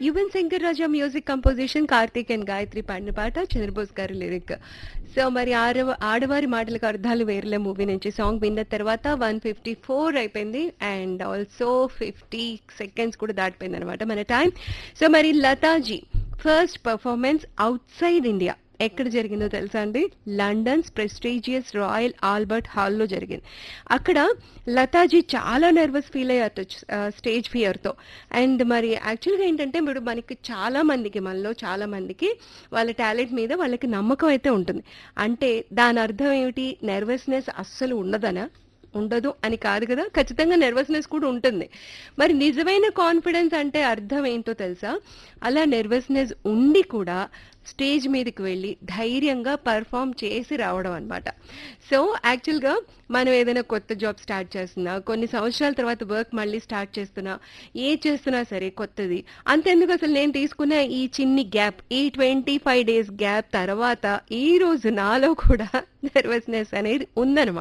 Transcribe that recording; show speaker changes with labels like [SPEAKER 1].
[SPEAKER 1] Yuvan Shankar Raja music composition Karthik and Gayathri పాడిన పాట చంద్రబోస్ గారి లిరిక్ సో మరి ఆడవ ఆడవారి మాటలకు అర్థాలు వేర్లే మూవీ నుంచి సాంగ్ విన్న తర్వాత వన్ ఫిఫ్టీ ఫోర్ అయిపోయింది అండ్ ఆల్సో ఫిఫ్టీ సెకండ్స్ కూడా దాటిపోయింది అనమాట మన టైం సో మరి Lataji first performance outside India ఎక్కడ జరిగిందో తెలుసా అండి లండన్స్ ప్రెస్టీజియస్ రాయల్ ఆల్బర్ట్ హాల్లో జరిగింది అక్కడ లతాజీ చాలా నర్వస్ ఫీల్ అయ్యారు స్టేజ్ ఫియర్తో అండ్ మరి యాక్చువల్గా ఏంటంటే ఇప్పుడు మనకి చాలా మందికి మనలో చాలా మందికి వాళ్ళ టాలెంట్ మీద వాళ్ళకి నమ్మకం అయితే ఉంటుంది అంటే దాని అర్థం ఏమిటి నర్వస్నెస్ అస్సలు ఉండదనా ఉండదు అని కాదు కదా ఖచ్చితంగా నెర్వస్నెస్ కూడా ఉంటుంది మరి నిజమైన కాన్ఫిడెన్స్ అంటే అర్థం ఏంటో తెలుసా అలా నెర్వస్నెస్ ఉండి కూడా స్టేజ్ మీదకి వెళ్ళి ధైర్యంగా పర్ఫామ్ చేసి రావడం అనమాట సో యాక్చువల్గా మనం ఏదైనా కొత్త జాబ్ స్టార్ట్ చేస్తున్నా కొన్ని సంవత్సరాల తర్వాత వర్క్ మళ్ళీ స్టార్ట్ చేస్తున్నా ఏ చేస్తున్నా సరే కొత్తది అంతెందుకు అసలు నేను తీసుకున్న ఈ చిన్ని గ్యాప్ ఈ ట్వంటీ ఫైవ్ డేస్ గ్యాప్ తర్వాత ఈ రోజు నాలో కూడా నెర్వస్నెస్ అనేది ఉందన్నమాట